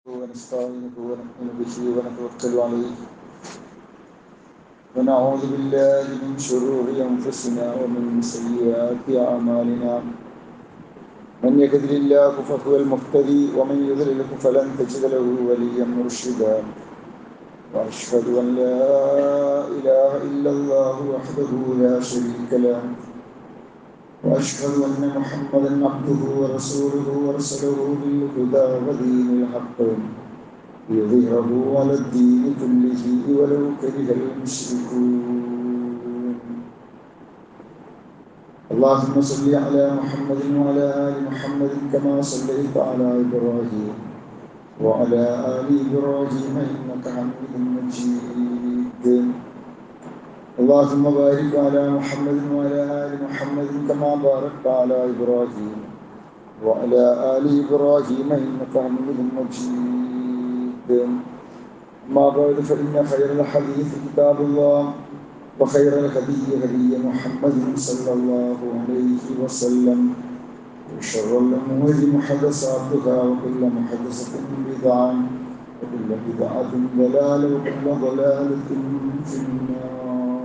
ونستعينه ونؤمن به ونتوكل عليه ونعوذ بالله من شرور انفسنا ومن سيئات اعمالنا من يهد الله فهو المهتدي ومن يضلله فلن تجد له وليا مرشدا واشهد ان لا اله الا الله وحده لا شريك له واشهد ان محمدا عبده ورسوله ورسله بالهدى ودين الحق ليظهره على الدين كله ولو كره المشركون اللهم صل على محمد وعلى ال محمد كما صليت على ابراهيم وعلى ال ابراهيم انك حميد مجيد اللهم بارك على محمد وعلى آل محمد كما باركت على إبراهيم وعلى آل إبراهيم إنك حميد مجيد ما بعد فإن خير الحديث كتاب الله وخير الهدي هدي محمد صلى الله عليه وسلم وشر الأمور محدثاتها وكل محدثة بدعة وكل بدعة ضلالة وكل ضلالة في النار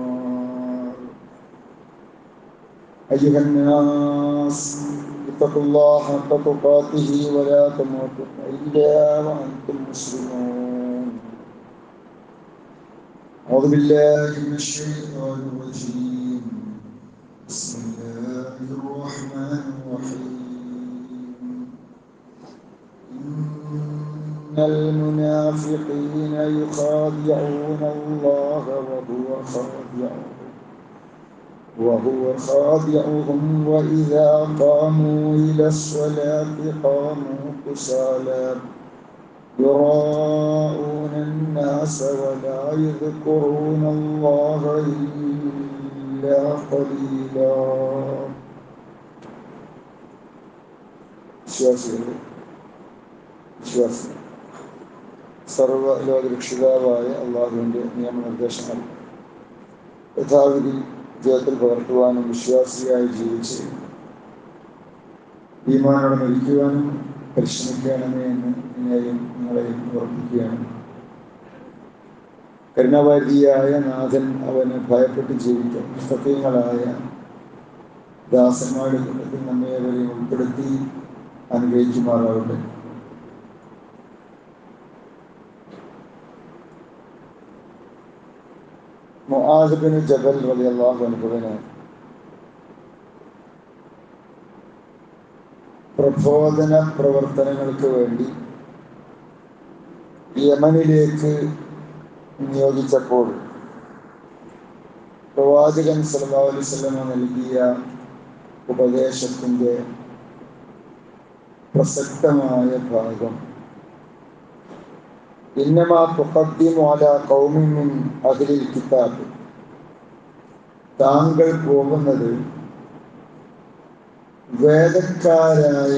أيها الناس اتقوا الله حق تقاته ولا تموتن إلا وأنتم مسلمون أعوذ بالله من الشيطان الرجيم بسم الله الرحمن الرحيم إن المنافقين يخادعون الله وهو خادعهم وهو خادعهم وإذا قاموا إلى الصلاة قاموا كسالى يراءون الناس ولا يذكرون الله إلا قليلا വിശ്വാസികളെ വിശ്വാസം സർവലോകരക്ഷിതാവായ അള്ളാഹുവിൻ്റെ നിയമനിർദ്ദേശങ്ങൾ യഥാവിധി ജീവിതത്തിൽ പകർത്തുവാനും വിശ്വാസിയായി ജീവിച്ച് ഈമാനോടെ മരിക്കുവാനും പരിശ്രമിക്കണമേ എന്ന് എന്നെയും നിങ്ങളെയും ഓർപ്പിക്കുകയാണ് കരുണാവാരിയായ നാഥൻ അവന് ഭയപ്പെട്ട് ജീവിക്കും സത്യങ്ങളായ ദാസന്മാരുടെ കൂട്ടത്തിൽ നമ്മേവരെയും ഉൾപ്പെടുത്തി അനുഗ്രഹിക്കുമാറാവട്ടെ മുആദ് ജബൽ റളിയല്ലാഹു അൻഹുവിന് പ്രബോധന പ്രവർത്തനങ്ങൾക്ക് വേണ്ടി യമനിലേക്ക് നിയോഗിച്ചപ്പോൾ പ്രവാചകൻ സല്ലല്ലാഹു അലൈഹി വസല്ലമ നൽകിയ ഉപദേശത്തിന്റെ പ്രസക്തമായ ഭാഗം إنما تقدم على قوم من أهل الكتاب താങ്കൾ പോകുന്നത് വേദക്കാരായ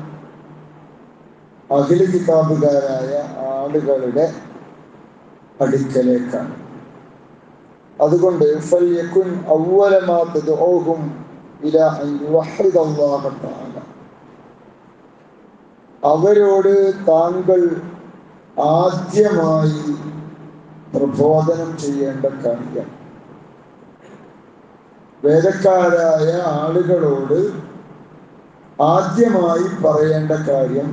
അഖില കിതാബുകാരായ ആളുകളുടെ അടുക്കലേക്കാണ് അതുകൊണ്ട് ഫല്യക്കുൻ അവലമാ തദ്ഊഹും ഇലാ അൻ യുവഹിദല്ലാഹ തആല അവരോട് താങ്കൾ ആദ്യമായി പ്രബോധനം ചെയ്യേണ്ട കാര്യം വേദക്കാരായ ആളുകളോട് ആദ്യമായി പറയേണ്ട കാര്യം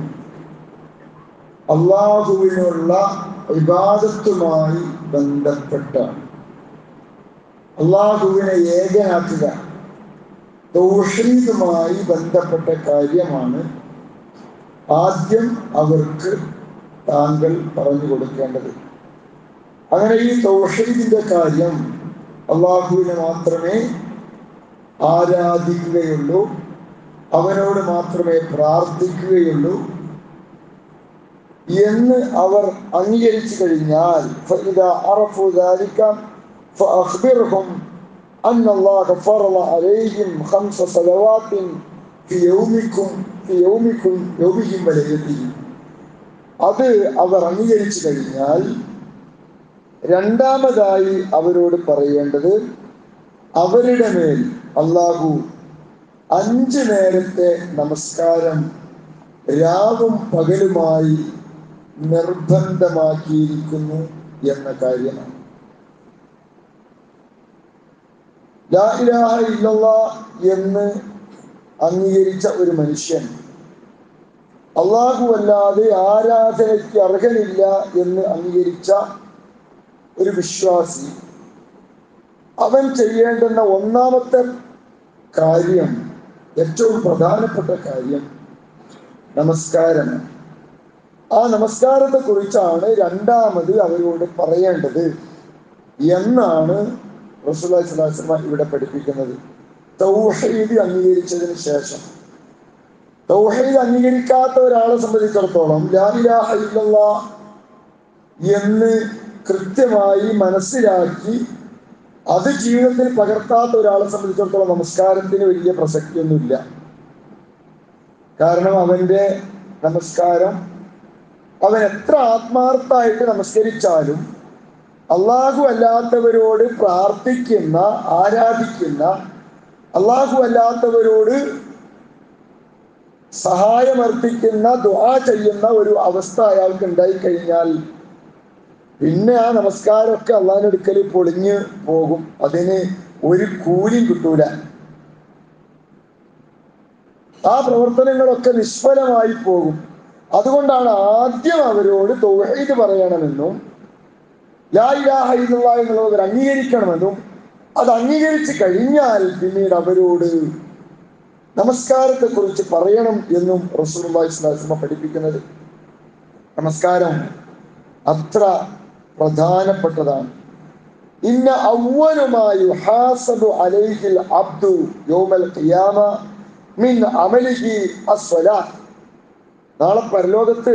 അള്ളാഹുവിനുള്ള വിവാദത്തുമായി ബന്ധപ്പെട്ടാണ് അള്ളാഹുവിനെ ഏകനാക്കുക തൗഹീദുമായി ബന്ധപ്പെട്ട കാര്യമാണ് ആദ്യം അവർക്ക് താങ്കൾ പറഞ്ഞു കൊടുക്കേണ്ടത് അങ്ങനെ ഈ തൗഹീദിന്റെ കാര്യം അള്ളാഹുവിനെ മാത്രമേ ആരാധിക്കുകയുള്ളൂ അവനോട് മാത്രമേ പ്രാർത്ഥിക്കുകയുള്ളൂ എന്ന് അവർ അംഗീകരിച്ചു കഴിഞ്ഞാൽ فأخبرهم أن الله فرض عليهم خمس صلوات في يومكم في يومكم يومهم وليلتهم അത് അവർ അംഗീകരിച്ചു കഴിഞ്ഞാൽ രണ്ടാമതായി അവരോട് പറയേണ്ടത് അവരുടെ മേൽ അള്ളാഹു അഞ്ചു നേരത്തെ നമസ്കാരം രാവും പകലുമായി നിർബന്ധമാക്കിയിരിക്കുന്നു എന്ന കാര്യമാണ് ലാ ഇലാഹ ഇല്ലല്ലാ എന്ന് അംഗീകരിച്ച ഒരു മനുഷ്യൻ അള്ളാഹു അല്ലാതെ ആരാധനയ്ക്ക് അർഹനില്ല എന്ന് അംഗീകരിച്ച ഒരു വിശ്വാസി അവൻ ചെയ്യേണ്ടുന്ന ഒന്നാമത്തെ കാര്യം ഏറ്റവും പ്രധാനപ്പെട്ട കാര്യം നമസ്കാരമാണ് ആ നമസ്കാരത്തെ കുറിച്ചാണ് രണ്ടാമത് അവരോട് പറയേണ്ടത് എന്നാണ് റസൂലുള്ളാഹി സ്വല്ലല്ലാഹു അലൈഹി വസല്ലം ഇവിടെ പഠിപ്പിക്കുന്നത് തൗഹീദ് അംഗീകരിച്ചതിന് ശേഷം തൗഹീദ് അംഗീകരിക്കാത്ത ഒരാളെ സംബന്ധിച്ചിടത്തോളം ലാ ഇലാഹ ഇല്ലല്ലാ എന്ന് കൃത്യമായി മനസ്സിലാക്കി അത് ജീവിതത്തിൽ പകർത്താത്ത ഒരാളെ സംബന്ധിച്ചിടത്തോളം നമസ്കാരത്തിന് വലിയ പ്രസക്തിയൊന്നുമില്ല കാരണം അവന്റെ നമസ്കാരം അവൻ എത്ര ആത്മാർത്ഥമായിട്ട് നമസ്കരിച്ചാലും അള്ളാഹു അല്ലാത്തവരോട് പ്രാർത്ഥിക്കുന്ന ആരാധിക്കുന്ന അള്ളാഹു അല്ലാത്തവരോട് സഹായമർപ്പിക്കുന്ന ദുആ ചെയ്യുന്ന ഒരു അവസ്ഥ അയാൾക്ക് ഉണ്ടായി കഴിഞ്ഞാൽ പിന്നെ ആ നമസ്കാരമൊക്കെ അള്ളാഹിന്റെ അടുക്കൽ പൊളിഞ്ഞു പോകും അതിന് ഒരു കൂലിയും കിട്ടൂല ആ പ്രവർത്തനങ്ങളൊക്കെ നിഷ്ഫലമായി പോകും അതുകൊണ്ടാണ് ആദ്യം അവരോട് തൗഹീദ് പറയണമെന്നും ലാ ഇലാഹ ഇല്ലല്ലാഹ് എന്നുള്ളത് അവർ അംഗീകരിക്കണമെന്നും അത് അംഗീകരിച്ച് കഴിഞ്ഞാൽ പിന്നീട് അവരോട് നമസ്കാരത്തെ കുറിച്ച് പറയണം എന്നും റസൂലുള്ളാഹി സ്വല്ലല്ലാഹു അലൈഹി വസല്ലം പഠിപ്പിക്കുന്നത് നമസ്കാരം അത്ര പ്രധാനപ്പെട്ടതാണ് ഇന്ന അവലുമായി ഹാസബു അലൈഹിൽ അബ്ദു യൗമൽ ഖിയാമ മിൻ അമലിഹി അസ്വലാത്ത് നാളെ പരലോകത്ത്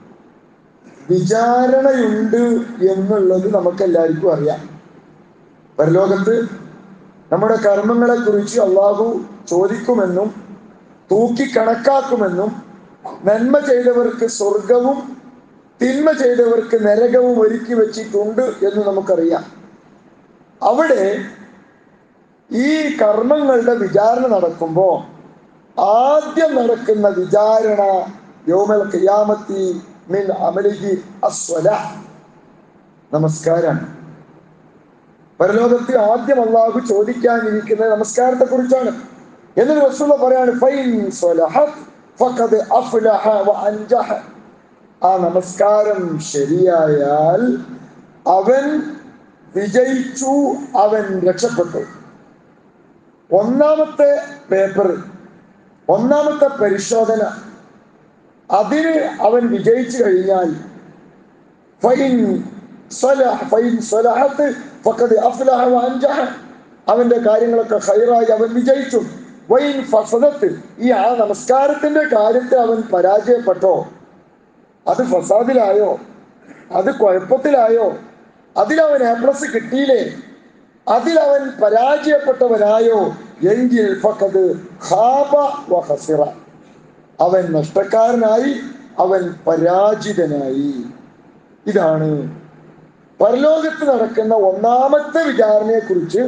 വിചാരണയുണ്ട് എന്നുള്ളത് നമുക്ക് എല്ലാവർക്കും അറിയാം പരലോകത്ത് നമ്മുടെ കർമ്മങ്ങളെ കുറിച്ച് അള്ളാഹു ചോദിക്കുമെന്നും തൂക്കി കണക്കാക്കുമെന്നും നന്മ ചെയ്തവർക്ക് സ്വർഗവും തിന്മ ചെയ്തവർക്ക് നരകവും ഒരുക്കി വെച്ചിട്ടുണ്ട് എന്ന് നമുക്കറിയാം അവിടെ ഈ കർമ്മങ്ങളുടെ വിചാരണ നടക്കുമ്പോൾ ആദ്യം നടക്കുന്ന വിചാരണ യോമൽ ഖിയാമത്തി മിൻ അമലിഹി അസ്വല നമസ്കാരം പരലോകത്തിൽ ആദ്യം അള്ളാഹു ചോദിക്കാനിരിക്കുന്നത് നമസ്കാരത്തെ കുറിച്ചാണ് എന്നിട്ട് റസൂല പറയാണ് ഫൈൻ സ്വലഹത് ഫഖദ് അഫ്ലഹ വ അൻജഹ ആ നമസ്കാരം ശരിയായാൽ അവൻ വിജയിച്ചു അവൻ രക്ഷപ്പെട്ടു ഒന്നാമത്തെ പേപ്പർ ഒന്നാമത്തെ പരിശോധന അതിന് അവൻ വിജയിച്ചു കഴിഞ്ഞാൽ ഫൈൻ സ്വലഹ ഫൈൻ സ്വലഹത്ത് ഫഖദ് അഫ്ലഹ വ അൻജഹ അവന്റെ കാര്യങ്ങളൊക്കെ ഹൈറായി അവൻ വിജയിച്ചു വൈൻ ഫസദത്ത് ഈ ആ നമസ്കാരത്തിന്റെ കാര്യത്തിൽ അവൻ പരാജയപ്പെട്ടോ അത് ഫസാദിലായോ അത് കുഴപ്പത്തിലായോ അതിലവൻ എ പ്ലസ് കിട്ടിയില്ലേ അതിലവൻ പരാജയപ്പെട്ടവനായോ എങ്കിൽ ഫഖദ് ഖാബ വ ഖസിറ അവൻ നഷ്ടക്കാരനായി അവൻ പരാജിതനായി ഇതാണ് പരലോകത്ത് നടക്കുന്ന ഒന്നാമത്തെ വിചാരണയെ കുറിച്ച്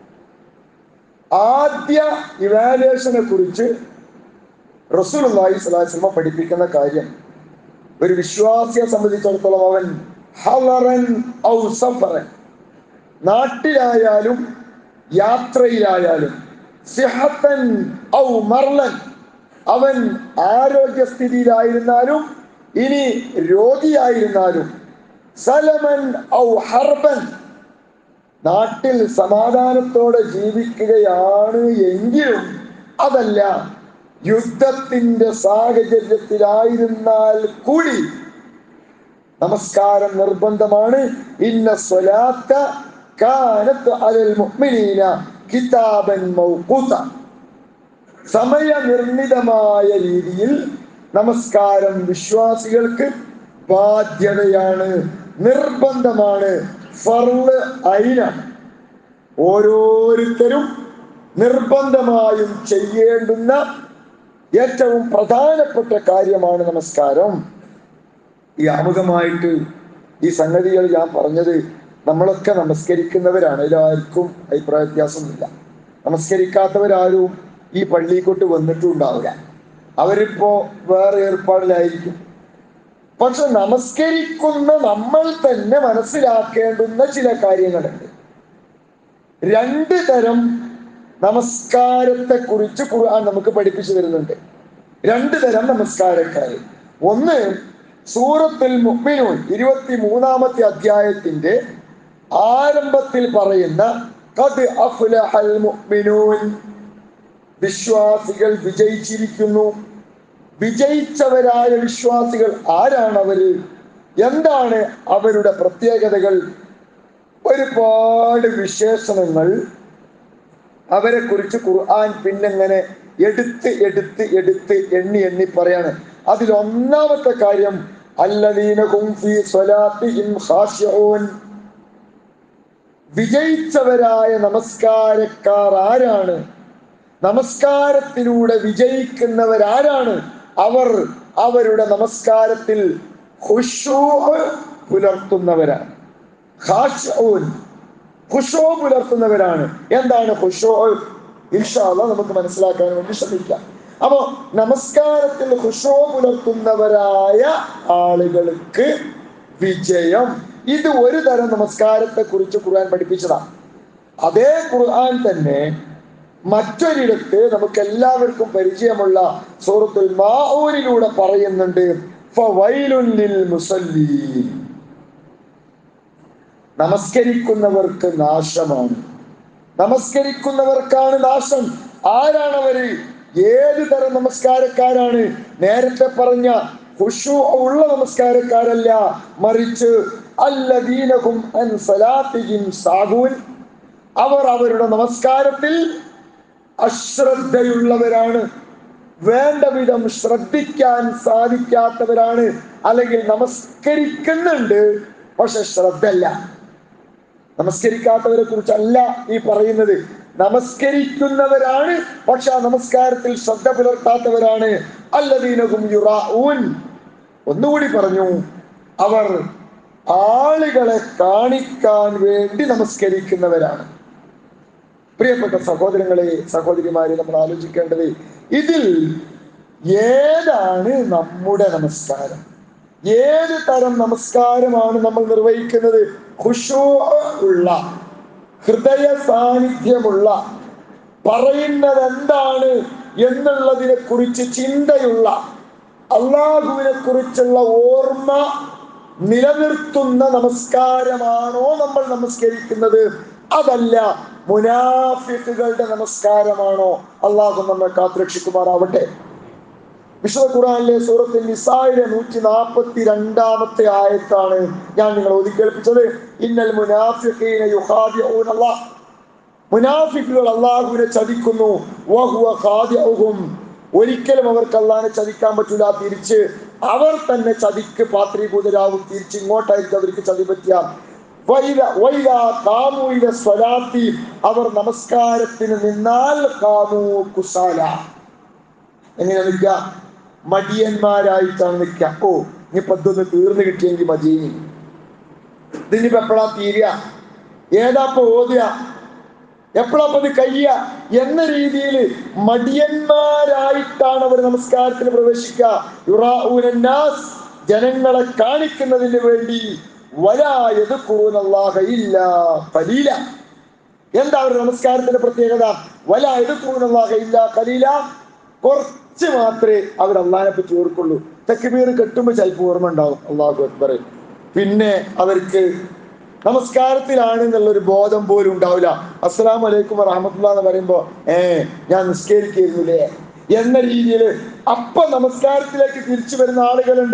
ആദ്യ ഇവാലുവേഷനെ കുറിച്ച് റസൂലുള്ളാഹി സ്വല്ലല്ലാഹി അലൈഹി വസല്ലം പഠിപ്പിക്കുന്ന കാര്യം ഒരു വിശ്വാസിയെ സംബന്ധിച്ചിടത്തോളം അവൻ ഹലറൻ ഔ സഫറൻ നാട്ടിലായാലും യാത്രയിലായാലും സിഹത്തൻ ഔ മർലൻ അവൻ ആരോഗ്യസ്ഥിതിയിലായിരുന്നാലും ഇനി രോഗിയായിരുന്നാലും സലമൻ ഔ ഹർബൻ നാട്ടിൽ സമാധാനത്തോടെ ജീവിക്കുകയാണ് എങ്കിലും അതല്ല യുദ്ധത്തിന്റെ സാഹചര്യത്തിലായിരുന്നാൽ കൂടി നമസ്കാരം നിർബന്ധമാണ് ഇന്ന സ്വലാത്ത കാനത്ത് അലൽ മുഅ്മിനീന കിതാബൻ മൗഖൂത സമയനിർണിതമായ രീതിയിൽ നമസ്കാരം വിശ്വാസികൾക്ക് ബാധ്യതയാണ് നിർബന്ധമാണ് ഫർള് ഐനാണ് ഓരോരുത്തരും നിർബന്ധമായും ചെയ്യേണ്ടുന്ന ഏറ്റവും പ്രധാനപ്പെട്ട കാര്യമാണ് നമസ്കാരം ഈ ആമുഖമായിട്ട് ഈ സംഗതികൾ ഞാൻ പറഞ്ഞത് നമ്മളൊക്കെ നമസ്കരിക്കുന്നവരാണ് എല്ലാവർക്കും അഭിപ്രായ വ്യത്യാസമൊന്നുമില്ല നമസ്കരിക്കാത്തവരാരും ഈ പള്ളിക്കൊട്ട് വന്നിട്ടും ഉണ്ടാവില്ല അവരിപ്പോ വേറെ ഏർപ്പാടിലായിരിക്കും പക്ഷെ നമസ്കരിക്കുന്ന നമ്മൾ തന്നെ മനസ്സിലാക്കേണ്ടുന്ന ചില കാര്യങ്ങളുണ്ട് രണ്ട് തരം നമസ്കാരത്തെ കുറിച്ച് ഖുർആൻ നമുക്ക് പഠിപ്പിച്ചു തരുന്നുണ്ട് രണ്ട് തരം നമസ്കാരക്കാർ ഒന്ന് സൂറത്തുൽ മുഅ്മിനൂൻ ഇരുപത്തി മൂന്നാമത്തെ അധ്യായത്തിന്റെ ആരംഭത്തിൽ പറയുന്ന ഖദ് അഫ്ലഹൽ മുഅ്മിനൂൻ വിശ്വാസികൾ വിജയിച്ചിരിക്കുന്നു വിജയിച്ചവരായ വിശ്വാസികൾ ആരാണ് അവര് എന്താണ് അവരുടെ പ്രത്യേകതകൾ ഒരുപാട് വിശേഷണങ്ങൾ അവരെ കുറിച്ച് ഖുർആൻ പിന്നെങ്ങനെ എടുത്ത് എടുത്ത് എടുത്ത് എണ്ണി എണ്ണി പറയാണ് അതിൽ ഒന്നാമത്തെ കാര്യം അല്ലദീനഹും ഫീ സ്വലാത്തിഹിം ഖാശിഊൻ വിജയിച്ചവരായ നമസ്കാരക്കാർ ആരാണ് നമസ്കാരത്തിലൂടെ വിജയിക്കുന്നവരാരാണ് അവർ അവരുടെ നമസ്കാരത്തിൽ ഖുശൂ പുലർത്തുന്നവരാണ് ഖാശഊൻ ഖുശോ പുലർത്തുന്നവരാണ് എന്താണ് ഖുശോ ഇൻഷാല്ല നമുക്ക് മനസ്സിലാക്കാൻ വേണ്ടി ശ്രമിക്കാം അപ്പോ നമസ്കാരത്തിൽ ഖുശോ പുലർത്തുന്നവരായ ആളുകൾക്ക് വിജയം ഇത് ഒരു തരം നമസ്കാരത്തെ കുറിച്ച് ഖുർആൻ പഠിപ്പിച്ചതാണ് അതേ ഖുർആൻ തന്നെ മറ്റൊരിടത്ത് നമുക്ക് എല്ലാവർക്കും പരിചയമുള്ള സൂറത്തുൽ മാഊരിലൂടെ പറയുന്നുണ്ട് ഫവൈലുൻ ലിൽ മുസല്ലീൻ നമസ്കരിക്കുന്നവർക്ക് നാശമാണ് നമസ്കരിക്കുന്നവർക്കാണ് നാശം ആരാണ് അവര് ഏത് തരം നമസ്കാരക്കാരാണ് നേരത്തെ പറഞ്ഞ ഖുശൂ ഉള്ള നമസ്കാരക്കാരല്ല മറിച്ച് അല്ലദീനഹും അൻ സലാത്തിഹിം സാഹൂൻ അവർ അവരുടെ നമസ്കാരത്തിൽ അശ്രദ്ധയുള്ളവരാണ് വേണ്ട വിധം ശ്രദ്ധിക്കാൻ സാധിക്കാത്തവരാണ് അല്ലെങ്കിൽ നമസ്കരിക്കുന്നുണ്ട് പക്ഷെ ശ്രദ്ധല്ല നമസ്കരിക്കാത്തവരെ കുറിച്ചല്ല ഈ പറയുന്നത് നമസ്കരിക്കുന്നവരാണ് പക്ഷെ ആ നമസ്കാരത്തിൽ ശ്രദ്ധ പുലർത്താത്തവരാണ് അല്ലദീനകും യുറാഊൻ ഒന്നുകൂടി പറഞ്ഞു അവർ ആളുകളെ കാണിക്കാൻ വേണ്ടി നമസ്കരിക്കുന്നവരാണ് പ്രിയപ്പെട്ട സഹോദരങ്ങളെ സഹോദരിമാരെ നമ്മൾ ആലോചിക്കേണ്ടത് ഇതിൽ ഏതാണ് നമ്മുടെ നമസ്കാരം ഏത് തരം നമസ്കാരമാണ് നമ്മൾ നിർവഹിക്കുന്നത് ഖുശൂ ഉള്ള ഹൃദയ സാന്നിധ്യമുള്ള പറയുന്നത് എന്താണ് എന്നുള്ളതിനെ കുറിച്ച് ചിന്തയുള്ള അള്ളാഹുവിനെ കുറിച്ചുള്ള ഓർമ്മ നിലനിർത്തുന്ന നമസ്കാരമാണോ നമ്മൾ നമസ്കരിക്കുന്നത് അതല്ല മുനാഫിക്കുകളുടെ നമസ്കാരമാണോ അള്ളാഹു നമ്മെ കാത്തുരക്ഷിക്കുമാറാവട്ടെ വിശുദ്ധ ഖുറാനിലെ സൂറത്ത് നിസായിലെ നൂറ്റി നാൽപ്പത്തി രണ്ടാമത്തെ ആയത്താണ് ഞാൻ നിങ്ങളെ ഒതുക്കേൽപ്പിച്ചത് ഇന്നൽ മുനാഫിഖീന യുഖാദിഊന അല്ലാഹ് മുനാഫിക്കുകൾ അള്ളാഹുവിനെ ചതിക്കുന്നു വഹുവ ഖാദിഉഹും ഒരിക്കലും അവർക്ക് അള്ളാഹിനെ ചതിക്കാൻ പറ്റില്ല തിരിച്ച് അവർ തന്നെ ചതിക്ക് പാത്രീഭൂതരാവും തിരിച്ച് ഇങ്ങോട്ടായിരിക്കും അവർക്ക് ചതി പറ്റിയ വൈല- വൈലാ കാമൂയിലെ സ്വലാത്തി അവർ നമസ്കാരത്തിന് നിന്നാൽ കാമൂ കുസാല എങ്ങനെ നിൽക്കുക മടിയന്മാരായിട്ടാണ് നിൽക്കുക ഓ ഇനിയിപ്പൊ ഇതൊന്ന് തീർന്നു കിട്ടിയെങ്കിൽ മതി ഇതിനിപ്പോ എപ്പോഴാ തീരുക ഏതാപ്പോ ഓതുക എപ്പോഴാപ്പോ ഇത് കഴിയ എന്ന രീതിയിൽ മടിയന്മാരായിട്ടാണ് അവർ നമസ്കാരത്തിൽ പ്രവേശിക്കുക യുറാഊന നാസ് ജനങ്ങളെ കാണിക്കുന്നതിന് വേണ്ടി വലായത് കൂനല്ലാഹ ഇല്ല കലീല എന്താ അവരുടെ നമസ്കാരത്തിന്റെ പ്രത്യേകത വലായത് കൂനല്ലാഹ ഇല്ല കലീല കുറച്ച് മാത്രമേ അവർ അള്ളാഹിനെ പറ്റി ഓർക്കുള്ളൂ തെക്കുബീർ കെട്ടുമ്പോൾ ചിലപ്പോൾ ഓർമ്മ ഉണ്ടാവും അള്ളാഹു അക്ബർ പിന്നെ അവർക്ക് നമസ്കാരത്തിലാണ് എന്നുള്ളൊരു ബോധം പോലും ഉണ്ടാവില്ല അസ്സലാം വലൈക്കും വറഹമത്തുള്ള എന്ന് പറയുമ്പോ ഏ ഞാൻ നിസ്കരിക്കുന്നില്ലേ എന്ന രീതിയിൽ അപ്പൊ നമസ്കാരത്തിലേക്ക് തിരിച്ചു വരുന്ന ആളുകളുണ്ട്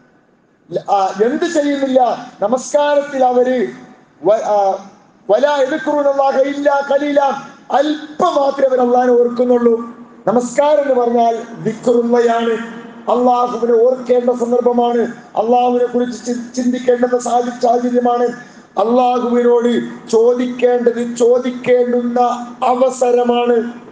ആ, എന്ത് ചെയ്യുന്നില്ല നമസ്കാരത്തിൽ അവര് വ- ആ, വലാ എതിർക്കുറുന്നല്ലാഹ ഇല്ല കലീല അല്പം മാത്രമേ അവർ അള്ളാഹിനെ ഓർക്കുന്നുള്ളൂ നമസ്കാരം എന്ന് പറഞ്ഞാൽ വിക്കുറുന്നയാണ് അള്ളാഹുവിനെ ഓർക്കേണ്ട സന്ദർഭമാണ് അള്ളാഹുവിനെ കുറിച്ച് ചി- ചിന്തിക്കേണ്ടുന്ന സാഹച- സാഹചര്യമാണ് അള്ളാഹുവിനോട് ചോദിക്കേണ്ടത് ചോദിക്കേണ്ടുന്ന അവസരമാണ്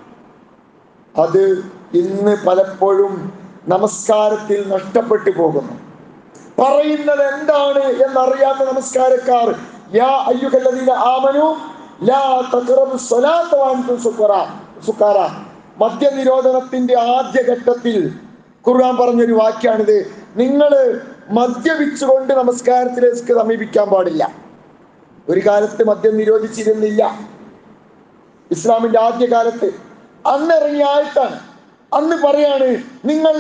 അത് ഇന്ന് പലപ്പോഴും നമസ്കാരത്തിൽ നഷ്ടപ്പെട്ടു പോകുന്നു പറയുന്നത് എന്താണ് എന്നറിയാത്ത നമസ്കാരക്കാർ യാ അയ്യുഹല്ലദീന ആമനു ലാ തഖറബു സ്വലാത്ത വഅൻതും സുക്കറ സുക്കാറ മദ്യനിരോധനത്തിന്റെ ആദ്യ ഘട്ടത്തിൽ ഖുർആൻ പറഞ്ഞൊരു വാക്യാണിത് നിങ്ങൾ മദ്യപിച്ചുകൊണ്ട് നമസ്കാരത്തിലേക്ക് സമീപിക്കാൻ പാടില്ല ഒരു കാലത്ത് മദ്യം നിരോധിച്ചിരുന്നില്ല ഇസ്ലാമിന്റെ ആദ്യ കാലത്ത് അന്ന് ഇറങ്ങിയ ആയത്താണ് അന്ന് പറയാണ് നിങ്ങൾ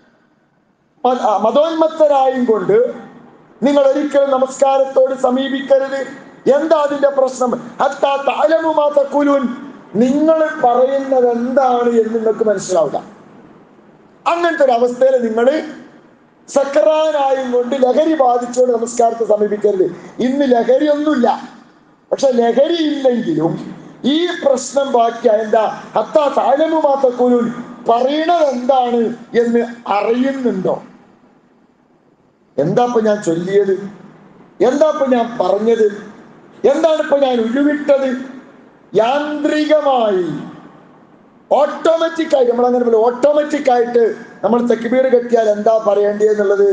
മ- ആ, മതോന്മത്തരായും കൊണ്ട് നിങ്ങൾ ഒരിക്കലും നമസ്കാരത്തോട് സമീപിക്കരുത് എന്താ അതിന്റെ പ്രശ്നം ഹത്താ തഅലമു മാ തഖൂലൂൻ നിങ്ങൾ പറയുന്നത് എന്താണ് എന്ന് നിങ്ങൾക്ക് മനസ്സിലാവില്ല അങ്ങനത്തെ ഒരു അവസ്ഥയിൽ നിങ്ങൾ സക്രാനായും കൊണ്ട് ലഹരി ബാധിച്ചുകൊണ്ട് നമസ്കാരത്തെ സമീപിക്കരുത് ഇന്ന് ലഹരി ഒന്നുമില്ല പക്ഷെ ലഹരി ഇല്ലെങ്കിലും ഈ പ്രശ്നം ബാക്കിയായ എന്താ ഹത്താ താലമു മാത്തക്കുരുൻ പറയണത് എന്താണ് എന്ന് അറിയുന്നുണ്ടോ എന്താ ഇപ്പൊ ഞാൻ ചൊല്ലിയത് എന്താ ഇപ്പൊ ഞാൻ പറഞ്ഞത് എന്താണ് ഇപ്പൊ ഞാൻ ഉരുവിട്ടത് യാന്ത്രികമായി ഓട്ടോമാറ്റിക് ആയിട്ട് നമ്മൾ അങ്ങനെ പറയും ഓട്ടോമാറ്റിക് ആയിട്ട് നമ്മൾ തെക്കുബീർ കെട്ടിയാൽ എന്താ പറയേണ്ടതെന്നുള്ളത്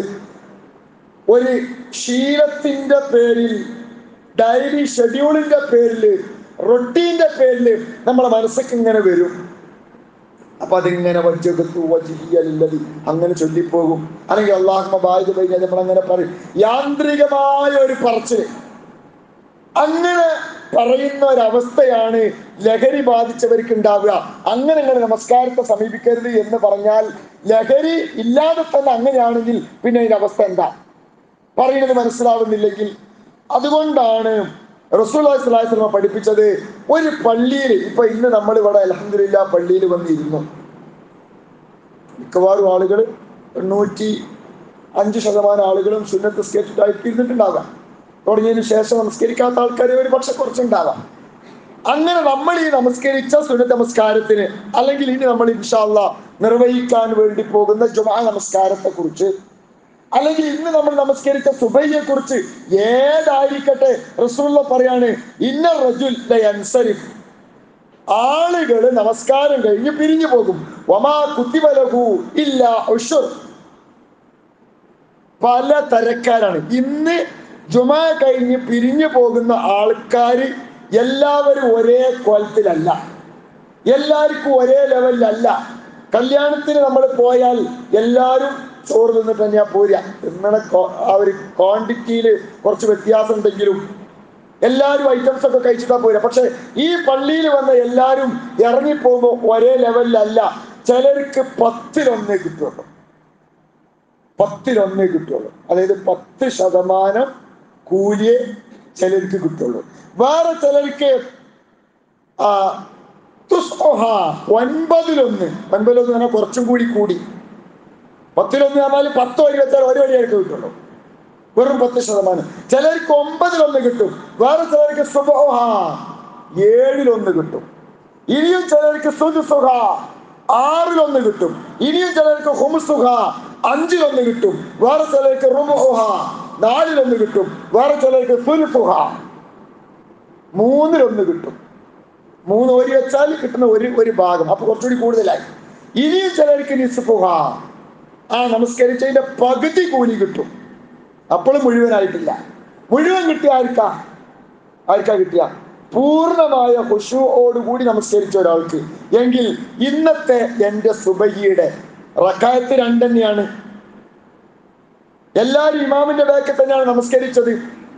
ഒരു ശീലത്തിന്റെ പേരിൽ ഡയറി ഷെഡ്യൂളിന്റെ പേരിൽ റൊട്ടീന്റെ പേരിൽ നമ്മളെ മനസ്സൊക്കെ ഇങ്ങനെ വരും അപ്പൊ അതിങ്ങനെ വജ്ജകത്തു വജിയലുള്ളത് അങ്ങനെ ചൊല്ലിപ്പോകും അല്ലെങ്കിൽ അള്ളാഹ്മ ബാധ്യത കഴിഞ്ഞാൽ നമ്മൾ അങ്ങനെ പറയും യാന്ത്രികമായ ഒരു പറച്ചില് അങ്ങനെ പറയുന്ന ഒരവസ്ഥയാണ് ലഹരി ബാധിച്ചവർക്ക് ഉണ്ടാവുക അങ്ങനെ നിങ്ങൾ നമസ്കാരത്തെ സമീപിക്കരുത് എന്ന് പറഞ്ഞാൽ ലഹരി ഇല്ലാതെ തന്നെ അങ്ങനെയാണെങ്കിൽ പിന്നെ അതിന്റെ അവസ്ഥ എന്താ പറയുന്നത് മനസ്സിലാവുന്നില്ലെങ്കിൽ അതുകൊണ്ടാണ് റസൂല്ലാഹി സ്വലാഹി സ്വലമ പഠിപ്പിച്ചത് ഒരു പള്ളിയിൽ ഇപ്പൊ ഇന്ന് നമ്മൾ ഇവിടെ അലഹദില്ല പള്ളിയിൽ വന്നിരുന്നു മിക്കവാറും ആളുകൾ തൊണ്ണൂറ്റി അഞ്ച് ശതമാനം ആളുകളും സുന്നത്ത് സ്കേറ്റായിട്ട് ഇരുന്നിട്ടുണ്ടാകാം തുടങ്ങിയതിനു ശേഷം നമസ്കരിക്കാത്ത ആൾക്കാർ ഒരു പക്ഷെ കുറച്ചുണ്ടാവാം അങ്ങനെ നമ്മൾ ഈ നമസ്കരിച്ച സുന്നത്ത് നമസ്കാരത്തിന് അല്ലെങ്കിൽ ഇനി നമ്മൾ ഇൻഷാല്ല നിർവഹിക്കാൻ വേണ്ടി പോകുന്ന ജുമാ നമസ്കാരത്തെ കുറിച്ച് അല്ലെങ്കിൽ ഇന്ന് നമ്മൾ നമസ്കരിച്ച സുബൈയെ കുറിച്ച് ഏതായിരിക്കട്ടെ റസൂള്ള പറയാണ് ഇന്ന റജുൽ ലയൻസരിഫ് ആളുകൾ നമസ്കാരം കഴിഞ്ഞ് പിരിഞ്ഞു പോകും വമാ കുത്തിവലഹു ഇല്ല ഉഷുർ പല തരക്കാരാണ് ഇന്ന് ജുമാ കഴിഞ്ഞ് പിരിഞ്ഞു പോകുന്ന ആൾക്കാർ എല്ലാവരും ഒരേ കോലത്തിലല്ല എല്ലാവർക്കും ഒരേ ലെവലിലല്ല കല്യാണത്തിന് നമ്മൾ പോയാൽ എല്ലാവരും ചോറ് തിന്നിട്ട് തന്നെയാ പോരുക തിന്നണ കോ- ആ ഒരു ക്വാണ്ടിറ്റിയിൽ കുറച്ച് വ്യത്യാസം ഉണ്ടെങ്കിലും എല്ലാവരും ഐറ്റംസ് ഒക്കെ കഴിച്ചിട്ടാ പോരുക പക്ഷെ ഈ പള്ളിയിൽ വന്ന എല്ലാവരും ഇറങ്ങിപ്പോകുമ്പോൾ ഒരേ ലെവലിലല്ല ചിലർക്ക് പത്തിലൊന്നേ കിട്ടുള്ളൂ പത്തിലൊന്നേ കിട്ടുള്ളൂ അതായത് പത്ത് ശതമാനം കൂലിയെ ചിലർക്ക് കിട്ടുള്ളൂ വേറെ ചിലർക്ക് ആ, തുസ്ഉഹ, ഒൻപതിലൊന്ന് ഒൻപതിലൊന്ന് പറഞ്ഞാൽ കുറച്ചും കൂടി കൂടി പത്തിലൊന്ന് പറഞ്ഞാൽ പത്ത് വരി വെച്ചാൽ ഒരു വരിയായിട്ട് കിട്ടുള്ളൂ വെറും പത്ത് ശതമാനം ചിലർക്ക് ഒമ്പതിലൊന്ന് കിട്ടും വേറെ ചിലർക്ക് സുബോഹ ഏഴിലൊന്ന് കിട്ടും ഇനിയും ചിലർക്ക് സുജുസുഹ ആറിലൊന്ന് കിട്ടും ഇനിയും ചിലർക്ക് ഹുമുസുഹ അഞ്ചിലൊന്ന് കിട്ടും വേറെ ചിലർക്ക് റുമുഹ നാലിലൊന്ന് കിട്ടും വേറെ ചിലർക്ക് സുൽഫുഹ മൂന്നിലൊന്ന് കിട്ടും മൂന്ന് ഒരു വെച്ചാൽ കിട്ടുന്ന ഒരു ഒരു ഭാഗം അപ്പൊ കുറച്ചുകൂടി കൂടുതലായി ഇനിയും ചിലർക്ക് നിസ്ഫുഹ ആ നമസ്കരിച്ചതിന്റെ പകുതി കൂലി കിട്ടും അപ്പോഴും മുഴുവനായിട്ടില്ല മുഴുവൻ കിട്ടിയ ആർക്കാ ആർക്കാ കിട്ടിയ പൂർണ്ണമായ ഹുഷുവോടുകൂടി നമസ്കരിച്ച ഒരാൾക്ക് എങ്കിൽ ഇന്നത്തെ എൻ്റെ സുബഹിയുടെ റക്കായത്ത് രണ്ടെന്നെയാണ് എല്ലാവരും ഇമാമിന്റെ ബാക്കിൽ തന്നെയാണ് നമസ്കരിച്ചത്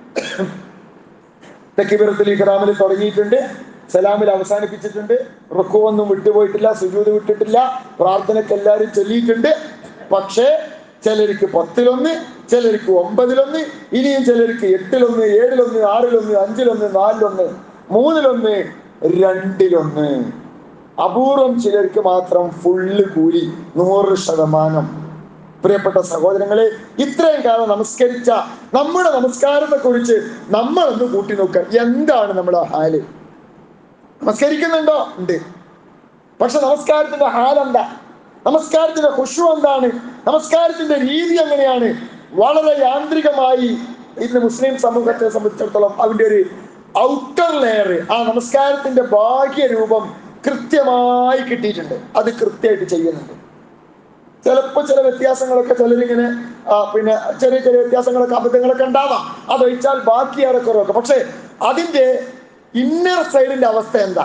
തെക്കിബിറത്തിൽ ഇഖ്റാമിൽ തുടങ്ങിയിട്ടുണ്ട് സലാമിൽ അവസാനിപ്പിച്ചിട്ടുണ്ട് റുക്കുവൊന്നും വിട്ടുപോയിട്ടില്ല സുജൂത് വിട്ടിട്ടില്ല പ്രാർത്ഥനയ്ക്ക് എല്ലാവരും ചൊല്ലിയിട്ടുണ്ട് പക്ഷേ ചിലർക്ക് പത്തിലൊന്ന് ചിലർക്ക് ഒമ്പതിലൊന്ന് ഇനിയും ചിലർക്ക് എട്ടിലൊന്ന് ഏഴിലൊന്ന് ആറിലൊന്ന് അഞ്ചിലൊന്ന് നാലിലൊന്ന് മൂന്നിലൊന്ന് രണ്ടിലൊന്ന് അപൂർവം ചിലർക്ക് മാത്രം ഫുള്ള് കൂലി നൂറ് ശതമാനം പ്രിയപ്പെട്ട സഹോദരങ്ങളെ ഇത്രയും കാലം നമസ്കരിച്ച നമ്മുടെ നമസ്കാരത്തെ കുറിച്ച് നമ്മളൊന്ന് കൂട്ടി നോക്കുക എന്താണ് നമ്മുടെ ഹാല് നമസ്കരിക്കുന്നുണ്ടോ ഉണ്ട് പക്ഷെ നമസ്കാരത്തിന്റെ ഹാലെന്താ നമസ്കാരത്തിന്റെ ഖുഷു എന്താണ് നമസ്കാരത്തിന്റെ രീതി എങ്ങനെയാണ് വളരെ യാന്ത്രികമായി ഇന്ന് മുസ്ലിം സമൂഹത്തെ സംബന്ധിച്ചിടത്തോളം അതിന്റെ ഒരു ഔട്ടർ ലെയർ ആ നമസ്കാരത്തിന്റെ ബാഹ്യ രൂപം കൃത്യമായി കിട്ടിയിട്ടുണ്ട് അത് കൃത്യമായിട്ട് ചെയ്യുന്നുണ്ട് ചിലപ്പോൾ ചില വ്യത്യാസങ്ങളൊക്കെ ചിലരിങ്ങനെ ആ, പിന്നെ ചെറിയ ചെറിയ വ്യത്യാസങ്ങളൊക്കെ അബദ്ധങ്ങളൊക്കെ ഉണ്ടാവാം അതൊഴിച്ചാൽ ബാക്കി ഏറെക്കുറവൊക്കെ പക്ഷെ അതിന്റെ ഇന്നർ സൈഡിന്റെ അവസ്ഥ എന്താ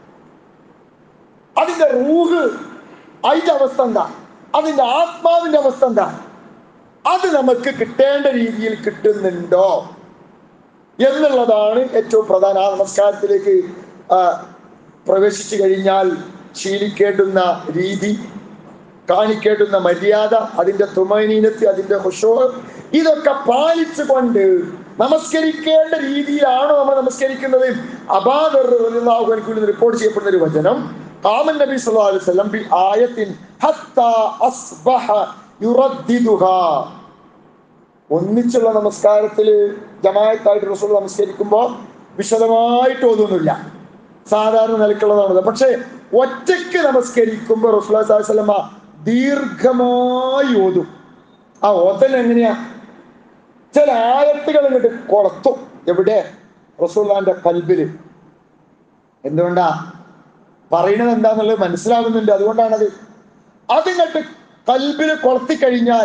അതിന്റെ റൂഹ് അതിന്റെ അവസ്ഥ എന്താ അതിന്റെ ആത്മാവിന്റെ അവസ്ഥ എന്താ അത് നമുക്ക് കിട്ടേണ്ട രീതിയിൽ കിട്ടുന്നുണ്ടോ എന്നുള്ളതാണ് ഏറ്റവും പ്രധാന ആ നമസ്കാരത്തിലേക്ക് ആ, പ്രവേശിച്ചു കഴിഞ്ഞാൽ ശീലിക്കേണ്ടുന്ന രീതി കാണിക്കേണ്ടുന്ന മര്യാദ അതിന്റെ തുമനീനത്ത് അതിന്റെ ഹുഷോ ഇതൊക്കെ പാലിച്ചുകൊണ്ട് നമസ്കരിക്കേണ്ട രീതിയിലാണോ നമ്മൾ നമസ്കരിക്കുന്നത് അബാദർ റിപ്പോർട്ട് ചെയ്യപ്പെടുന്ന ഒരു വചനം കാമൻ നബി സല്ലല്ലാഹു അലൈഹി വസല്ലം ബി ആയത്തിൻ ഹത്താ അസ്ബഹ യുറദ്ദിദുഹാ ഒന്നിച്ചുള്ള നമസ്കാരത്തില് ജമായത്തായിട്ട് റസൂൽ നമസ്കരിക്കുമ്പോൾ വിശദമായിട്ട് ഓതൊന്നുമില്ല സാധാരണ നിലക്കുള്ളതാണ് പക്ഷെ ഒറ്റയ്ക്ക് നമസ്കരിക്കുമ്പോൾ റസൂൽ സ്വലമ ദീർഘമായി ഓതും ആ ഓതൽ എങ്ങനെയാ ചില ആയത്തുകൾ ഇങ്ങോട്ട് കൊളത്തും എവിടെ റസൂല്ലാന്റെ കൽബില് എന്തുകൊണ്ടാ പറയുന്നത് എന്താന്നുള്ളത് മനസ്സിലാകുന്നുണ്ട് അതുകൊണ്ടാണത് അതിങ്ങോട്ട് കൽബില് കൊളത്തി കഴിഞ്ഞാൽ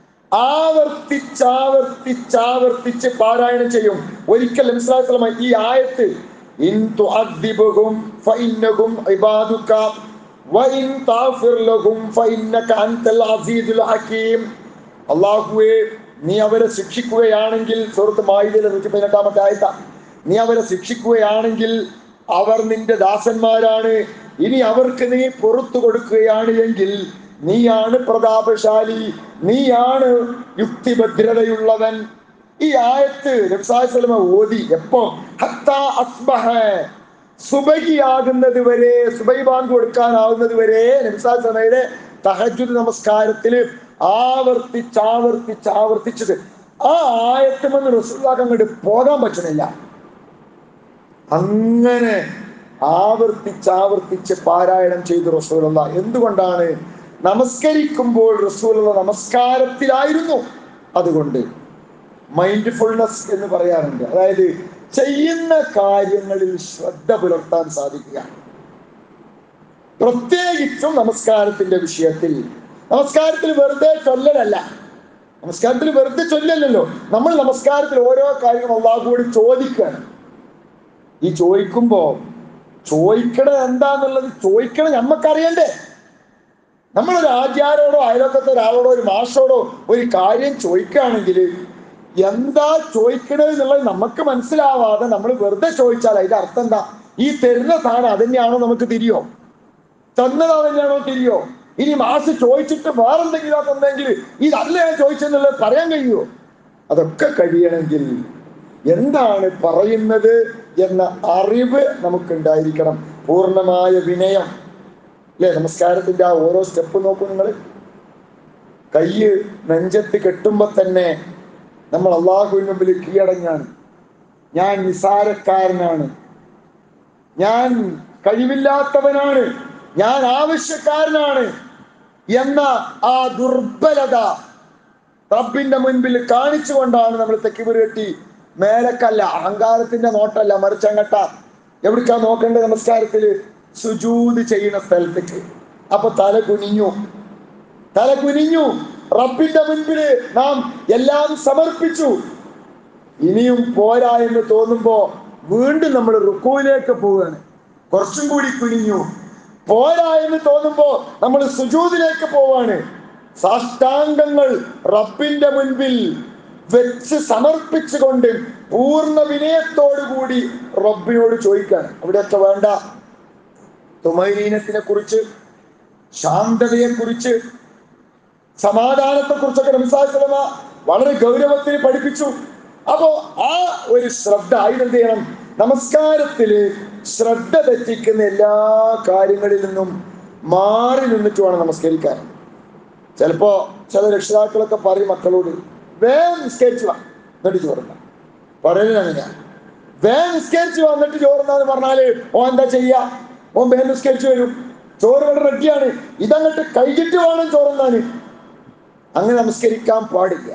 ആവർത്തിച്ചാവർത്തിച്ചാവർത്തിച്ച് പാരായണം ചെയ്യും ഒരിക്കൽ മനസ്സിലാക്കലമായി ഈ ആയത്ത് ഇൻ തുഅദ്ദിബുഹും ഫഇന്നഹും ഇബാദുക വഇൻ തഗ്ഫിർ ലഹും ഫഇന്നക അൻതൽ അസീസുൽ ഹകീം അല്ലാഹുവേ നീ അവരെ ശിക്ഷിക്കുകയാണെങ്കിൽ സുഹൃത്ത് മായിദയിലെ നൂറ്റി പതിനെട്ടാമത്തെ ആയത്ത നീ അവരെ ശിക്ഷിക്കുകയാണെങ്കിൽ അവർ നിന്റെ ദാസന്മാരാണ് ഇനി അവർക്ക് നീ പുറത്തു കൊടുക്കുകയാണ് എങ്കിൽ നീയാണ് പ്രതാപശാലി നീയാണ് യുക്തിഭദ്രതയുള്ളവൻ ഈ ആയത്ത് നബ്സാസ്ലമ ഓതി എപ്പോ ഹത്താ അസ്ബഹ സുബഹിയാകുന്നത് വരെ സുബൈ ബാങ്ക് കൊടുക്കാനാവുന്നത് വരെ നബ്സാസ്ലമയുടെ തഹജുദ് നമസ്കാരത്തില് ആവർത്തിച്ചാവർത്തിച്ചാവർത്തിച്ചത് ആ ആയത്തുമെന്ന് റസൂല്ലാക്ക് അങ്ങോട്ട് പോകാൻ പറ്റണില്ല അങ്ങനെ ആവർത്തിച്ചാവർത്തിച്ച് പാരായണം ചെയ്തു റസൂലുള്ള എന്തുകൊണ്ടാണ് നമസ്കരിക്കുമ്പോൾ റസൂലുള്ള നമസ്കാരത്തിലായിരുന്നു അതുകൊണ്ട് മൈൻഡ്ഫുൾനെസ് എന്ന് പറയാറുണ്ട് അതായത് ചെയ്യുന്ന കാര്യങ്ങളിൽ ശ്രദ്ധ പുലർത്താൻ സാധിക്കുക പ്രത്യേകിച്ചും നമസ്കാരത്തിന്റെ വിഷയത്തിൽ നമസ്കാരത്തിൽ വെറുതെ ചൊല്ലലല്ല നമസ്കാരത്തിൽ വെറുതെ ചൊല്ലല്ലോ നമ്മൾ നമസ്കാരത്തിൽ ഓരോ കാര്യങ്ങളും അള്ളാഹുവോട് ചോദിക്കുകയാണ് ഈ ചോദിക്കുമ്പോ ചോദിക്കണത് എന്താന്നുള്ളത് ചോദിക്കണത് നമ്മക്കറിയണ്ടേ നമ്മളൊരു ആചാരോടോ അയലോക്കത്തെ ഒരാളോടോ ഒരു മാഷോടോ ഒരു കാര്യം ചോദിക്കുകയാണെങ്കിൽ എന്താ ചോദിക്കണത് എന്നുള്ളത് നമുക്ക് മനസ്സിലാവാതെ നമ്മൾ വെറുതെ ചോദിച്ചാൽ അതിന്റെ അർത്ഥം എന്താ ഈ തരുന്ന സാധനം അതന്നെയാണോ നമുക്ക് തിരിയോ തന്നത് അതന്നെയാണോ തിരിയോ ഇനി മാസ് ചോദിച്ചിട്ട് വേറെന്തെങ്കിലും തന്നെങ്കിൽ ഇതല്ല ഞാൻ ചോദിച്ചെന്നുള്ളത് പറയാൻ കഴിയുമോ അതൊക്കെ കഴിയണമെങ്കിൽ എന്താണ് പറയുന്നത് എന്ന അറിവ് നമുക്കുണ്ടായിരിക്കണം പൂർണ്ണമായ വിനയം അല്ലേ നമസ്കാരത്തിന്റെ ആ ഓരോ സ്റ്റെപ്പ് നോക്കൂ നിങ്ങൾ കയ്യ് നെഞ്ചത്ത് കെട്ടുമ്പോ തന്നെ നമ്മൾ അള്ളാഹുവിന് മുമ്പിൽ കീഴടങ്ങാണ് ഞാൻ നിസാരക്കാരനാണ് ഞാൻ കഴിവില്ലാത്തവനാണ് ഞാൻ ആവശ്യക്കാരനാണ് എന്ന ആ ദുർബലത റബ്ബിന്റെ മുൻപിൽ കാണിച്ചുകൊണ്ടാണ് നമ്മൾ തെക്കിബുർ കെട്ടി മേലക്കല്ല അഹങ്കാരത്തിന്റെ നോട്ടല്ല മറിച്ചങ്ങട്ട എവിടേക്കാ നോക്കേണ്ടത് നമസ്കാരത്തില് സുജൂത് ചെയ്യുന്ന സ്ഥലത്തേക്ക് അപ്പൊ തല കുനിഞ്ഞു തല കുനിഞ്ഞു റബ്ബിന്റെ മുൻപില് നാം എല്ലാം സമർപ്പിച്ചു ഇനിയും പോരാ എന്ന് തോന്നുമ്പോ വീണ്ടും നമ്മൾ റുക്കുവിലേക്ക് പോവുകയാണ് കുറച്ചും കൂടി കുനിഞ്ഞു പോരാ എന്ന് തോന്നുമ്പോ നമ്മൾ സുജൂതിലേക്ക് പോവാണ് സാഷ്ടാംഗങ്ങൾ റബ്ബിന്റെ മുൻപിൽ വെച്ച് സമർപ്പിച്ചുകൊണ്ട് പൂർണ്ണ വിനയത്തോടു കൂടി റബ്ബിനോട് ചോദിക്കാണ് അവിടെയൊക്കെ വേണ്ട തുമൈലീനത്തിനെ കുറിച്ച് ശാന്തതയെ കുറിച്ച് സമാധാനത്തെ കുറിച്ചൊക്കെ നംസാസ്ലമ വളരെ ഗൗരവത്തിൽ പഠിപ്പിച്ചു അപ്പോ ആ ഒരു ശ്രദ്ധ അതിനെന്ത് ചെയ്യണം നമസ്കാരത്തില് ശ്രദ്ധ തെറ്റിക്കുന്ന എല്ലാ കാര്യങ്ങളിൽ നിന്നും മാറി നിന്നിട്ട് വേണം നമസ്കരിക്കാൻ ചിലപ്പോ ചില രക്ഷിതാക്കളൊക്കെ പറയും മക്കളോട് വേഗം നിസ്കരിച്ചു വാ എന്നിട്ട് ചോറുന്ന പറയുന്നത് അങ്ങനെയാ വേഗം നിസ്കരിച്ചു വന്നിട്ട് ചോറുന്നാന്ന് പറഞ്ഞാല് ഓ എന്താ ചെയ്യാ ഓൻ വേഗം നിസ്കരിച്ചു വരും ചോറ് ഇവിടെ റെഡിയാണ് ഇതങ്ങോട്ട് കഴിഞ്ഞിട്ട് വേണം ചോറുന്നാന് അങ്ങനെ നമസ്കരിക്കാൻ പാടില്ല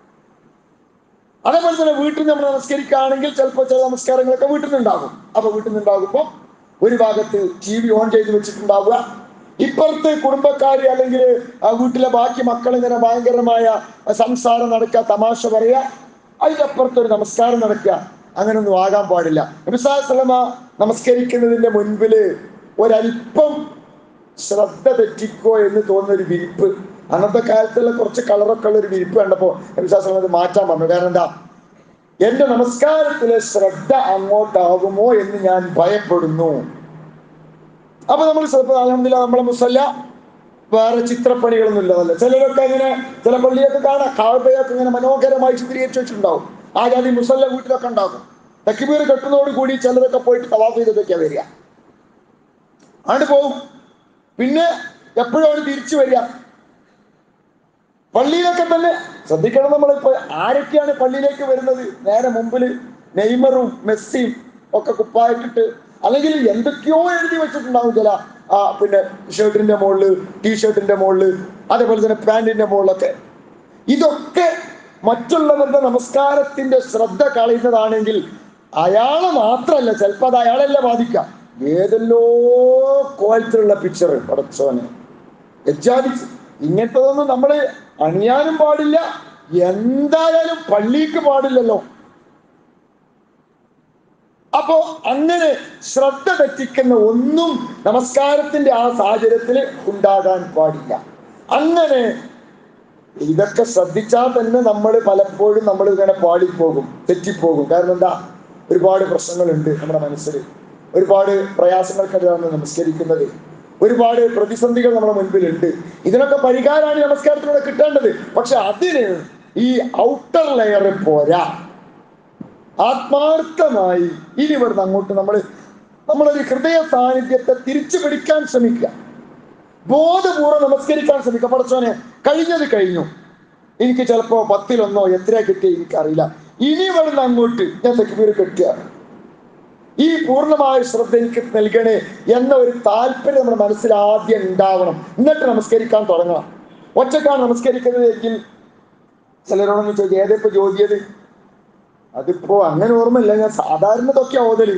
അതേപോലെ തന്നെ വീട്ടിൽ നമ്മൾ നമസ്കരിക്കുകയാണെങ്കിൽ ചിലപ്പോൾ ചില നമസ്കാരങ്ങളൊക്കെ വീട്ടിൽ നിന്നുണ്ടാകും അപ്പൊ വീട്ടിൽ നിന്നുണ്ടാകുമ്പോൾ ഒരു ഭാഗത്ത് ടി വി ഓൺ ചെയ്ത് വെച്ചിട്ടുണ്ടാവുക ഇപ്പുറത്ത് കുടുംബക്കാര് അല്ലെങ്കിൽ ആ വീട്ടിലെ ബാക്കി മക്കൾ ഇങ്ങനെ ഭയങ്കരമായ സംസാരം നടക്കുക തമാശ പറയുക അതിന്റെ അപ്പുറത്ത് ഒരു നമസ്കാരം നടക്കുക അങ്ങനൊന്നും ആകാൻ പാടില്ല നബിസാസ്ലമ നമസ്കരിക്കുന്നതിന്റെ മുൻപില് ഒരല്പം ശ്രദ്ധ തെറ്റിക്കോ എന്ന് തോന്നുന്ന ഒരു വിരിപ്പ് അന്നത്തെ കാലത്തുള്ള കുറച്ച് കളറൊക്കെ ഉള്ള ഒരു വിരിപ്പ് കണ്ടപ്പോൾ വിശ്വാസം അത് മാറ്റാൻ പറഞ്ഞു കാരണം എന്താ എന്റെ നമസ്കാരത്തിലെ ശ്രദ്ധ അങ്ങോട്ടാകുമോ എന്ന് ഞാൻ ഭയപ്പെടുന്നു അപ്പൊ നമ്മൾ ചിലപ്പോൾ അലഹമില്ല നമ്മളെ മുസല്ല വേറെ ചിത്രപ്പണികളൊന്നും ഇല്ലതല്ല ചിലരൊക്കെ അങ്ങനെ ചില പള്ളിയൊക്കെ കാണാം കാഴ്ബയൊക്കെ ഇങ്ങനെ മനോഹരമായി ചിത്രീകരിച്ച് വെച്ചിട്ടുണ്ടാവും ആ ജാതി മുസല്ല വീട്ടിലൊക്കെ ഉണ്ടാകും തക്കിബീർ കെട്ടുന്നതോട് കൂടി ചിലരൊക്കെ പോയിട്ട് തവാഫ് ചെയ്തിട്ടൊക്കെയാ വരിക അങ്ങോട്ട് പോകും പിന്നെ എപ്പോഴും അവർ തിരിച്ചു വരിക പള്ളിയിലൊക്കെ തന്നെ ശ്രദ്ധിക്കണം നമ്മളിപ്പോ ആരൊക്കെയാണ് പള്ളിയിലേക്ക് വരുന്നത് നേരെ മുമ്പിൽ നെയ്മറും മെസ്സിയും ഒക്കെ കുപ്പായിട്ടിട്ട് അല്ലെങ്കിൽ എന്തൊക്കെയോ എഴുതി വെച്ചിട്ടുണ്ടാവും ചില ആ പിന്നെ ഷർട്ടിന്റെ മുകളിൽ ടീഷർട്ടിന്റെ മുകളിൽ അതേപോലെ തന്നെ പാന്റിന്റെ മുകളിലൊക്കെ ഇതൊക്കെ മറ്റുള്ളവരുടെ നമസ്കാരത്തിന്റെ ശ്രദ്ധ കളയുന്നതാണെങ്കിൽ അയാളെ മാത്രമല്ല ചിലപ്പോൾ അത് അയാളെല്ലാം ബാധിക്കാം ഏതെല്ലോ കോലത്തിലുള്ള പിക്ചർ പടച്ചോനെ എച്ചാതി ഇങ്ങനത്തതൊന്നും നമ്മൾ അണിയാനും പാടില്ല എന്തായാലും പള്ളിക്ക് പാടില്ലല്ലോ അപ്പോ അങ്ങനെ ശ്രദ്ധ തെറ്റിക്കുന്ന ഒന്നും നമസ്കാരത്തിന്റെ ആ സാഹചര്യത്തിൽ ഉണ്ടാകാൻ പാടില്ല അങ്ങനെ ഇതൊക്കെ ശ്രദ്ധിച്ചാൽ തന്നെ നമ്മൾ പലപ്പോഴും നമ്മൾ ഇങ്ങനെ പാടിപ്പോകും തെറ്റിപ്പോകും കാരണം എന്താ ഒരുപാട് പ്രശ്നങ്ങളുണ്ട് നമ്മുടെ മനസ്സിൽ ഒരുപാട് പ്രയാസങ്ങൾക്കെതിരാണ് നമസ്കരിക്കുന്നത് ഒരുപാട് പ്രതിസന്ധികൾ നമ്മുടെ മുൻപിലുണ്ട് ഇതിനൊക്കെ പരിഹാരമാണ് ഈ നമസ്കാരത്തിലൂടെ കിട്ടേണ്ടത് പക്ഷെ അതിന് ഈ ഔട്ടർ ലെയർ പോരാ ആത്മാർത്ഥമായി ഇനി ഇവിടുന്ന് അങ്ങോട്ട് നമ്മൾ നമ്മളൊരു ഹൃദയ സാന്നിധ്യത്തെ തിരിച്ചു പിടിക്കാൻ ശ്രമിക്കുക ബോധപൂർവ്വം നമസ്കരിക്കാൻ ശ്രമിക്കുക പടച്ചോനെ കഴിഞ്ഞത് കഴിഞ്ഞു എനിക്ക് ചിലപ്പോ പത്തിലൊന്നോ എത്ര കിട്ടിയ എനിക്കറിയില്ല ഇനി ഇവിടുന്ന് അങ്ങോട്ട് ഞാൻ തെക്കുപേര് കെട്ടുകയാണ് ഈ പൂർണ്ണമായ ശ്രദ്ധ എനിക്ക് നൽകണേ എന്ന ഒരു താല്പര്യം നമ്മുടെ മനസ്സിൽ ആദ്യം ഉണ്ടാവണം എന്നിട്ട് നമസ്കരിക്കാൻ തുടങ്ങണം ഒറ്റക്കാണ് നമസ്കരിക്കുന്നത് എങ്കിൽ ചിലരോടൊന്ന് ചോദിച്ചു ഏതിപ്പോ ചോദ്യത് അതിപ്പോ അങ്ങനെ ഓർമ്മയില്ല ഞാൻ സാധാരണ ഇതൊക്കെ ഓതല്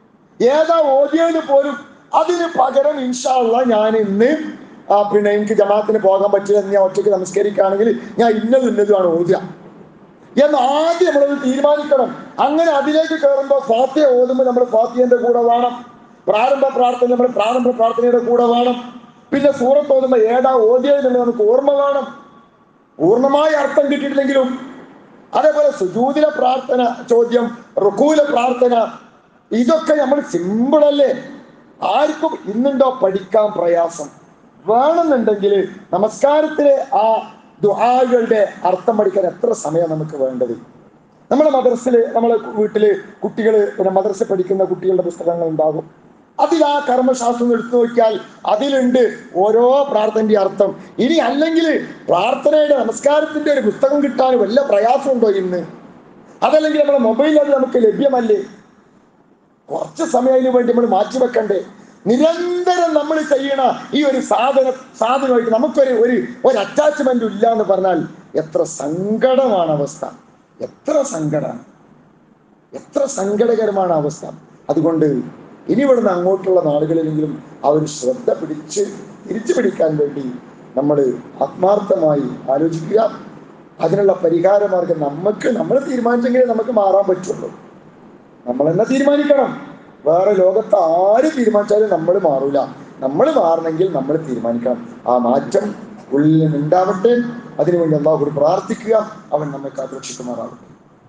ഏതാ ഓതിയത് പോലും അതിന് പകരം ഇൻഷാള്ള ഞാൻ ഇന്ന് ആ പിന്നെ എനിക്ക് ജമാഅത്തിന് പോകാൻ പറ്റില്ല എന്ന് ഞാൻ ഒറ്റയ്ക്ക് നമസ്കരിക്കുകയാണെങ്കിൽ ഞാൻ ഇന്നത് ഇന്നതുമാണ് ഓതുക എന്ന് ആദ്യം നമ്മളത് തീരുമാനിക്കണം അങ്ങനെ അതിലേക്ക് കയറുമ്പോൾ ഫാത്തിയ ഓതുമ്പോൾ നമ്മൾ ഫാത്തിയന്റെ കൂടെ വേണം പ്രാരംഭ പ്രാർത്ഥന നമ്മൾ പ്രാരംഭ പ്രാർത്ഥനയുടെ കൂടെ വേണം പിന്നെ സൂറത്ത് ഓതുമ്പോൾ ഏതാ ഓതിയതെന്നുള്ളത് നമുക്ക് ഓർമ്മ വേണം പൂർണ്ണമായ അർത്ഥം കിട്ടിയിട്ടില്ലെങ്കിലും അതേപോലെ സുജൂതിലെ പ്രാർത്ഥന ചോദ്യം റുക്കൂല പ്രാർത്ഥന ഇതൊക്കെ നമ്മൾ സിമ്പിൾ അല്ലേ ആർക്കും ഇന്നുണ്ടോ പഠിക്കാൻ പ്രയാസം വേണമെന്നുണ്ടെങ്കിൽ നമസ്കാരത്തിലെ ആ ദുആകളുടെ അർത്ഥം പഠിക്കാൻ എത്ര സമയം നമുക്ക് വേണ്ടത് നമ്മുടെ മദ്രസില് നമ്മളെ വീട്ടില് കുട്ടികൾ പിന്നെ മദ്രസ പഠിക്കുന്ന കുട്ടികളുടെ പുസ്തകങ്ങൾ ഉണ്ടാകും അതിൽ ആ കർമ്മശാസ്ത്രം എടുത്തു നോക്കിയാൽ അതിലുണ്ട് ഓരോ പ്രാർത്ഥനയുടെ അർത്ഥം ഇനി അല്ലെങ്കിൽ പ്രാർത്ഥനയുടെ നമസ്കാരത്തിന്റെ ഒരു പുസ്തകം കിട്ടാൻ വല്ല പ്രയാസമുണ്ടോ ഇന്ന് അതല്ലെങ്കിൽ നമ്മുടെ മൊബൈലിൽ അത് നമുക്ക് ലഭ്യമല്ലേ കുറച്ച് സമയം അതിന് വേണ്ടി നമ്മൾ മാറ്റിവെക്കണ്ടേ നിരന്തരം നമ്മൾ ചെയ്യണ ഈ ഒരു സാധന സാധനമായിട്ട് നമുക്കൊരു ഒരു ഒരു അറ്റാച്ച്മെന്റ് ഇല്ല എന്ന് പറഞ്ഞാൽ എത്ര സങ്കടമാണ് അവസ്ഥ എത്ര സങ്കടമാണ് എത്ര സങ്കടകരമാണ് അവസ്ഥ അതുകൊണ്ട് ഇനി ഇവിടുന്ന് അങ്ങോട്ടുള്ള നാളുകളിലെങ്കിലും ആ ഒരു ശ്രദ്ധ പിടിച്ച് തിരിച്ചു പിടിക്കാൻ വേണ്ടി നമ്മൾ ആത്മാർത്ഥമായി ആലോചിക്കുക അതിനുള്ള പരിഹാര മാർഗം നമുക്ക് നമ്മൾ തീരുമാനിച്ചെങ്കിലേ നമുക്ക് മാറാൻ പറ്റുള്ളൂ നമ്മൾ തന്നെ തീരുമാനിക്കണം വേറെ ലോകത്ത് ആര് തീരുമാനിച്ചാലും നമ്മൾ മാറൂല നമ്മൾ മാറണമെങ്കിൽ നമ്മൾ തീരുമാനിക്കണം ആ മാറ്റം ഉള്ളിൽ നിന്ന് ഉണ്ടാവട്ടെ അതിനുവേണ്ടി അള്ളാഹുട് പ്രാർത്ഥിക്കുക അവൻ നമ്മെ കാത്തുരക്ഷിക്കുമാറാവട്ടെ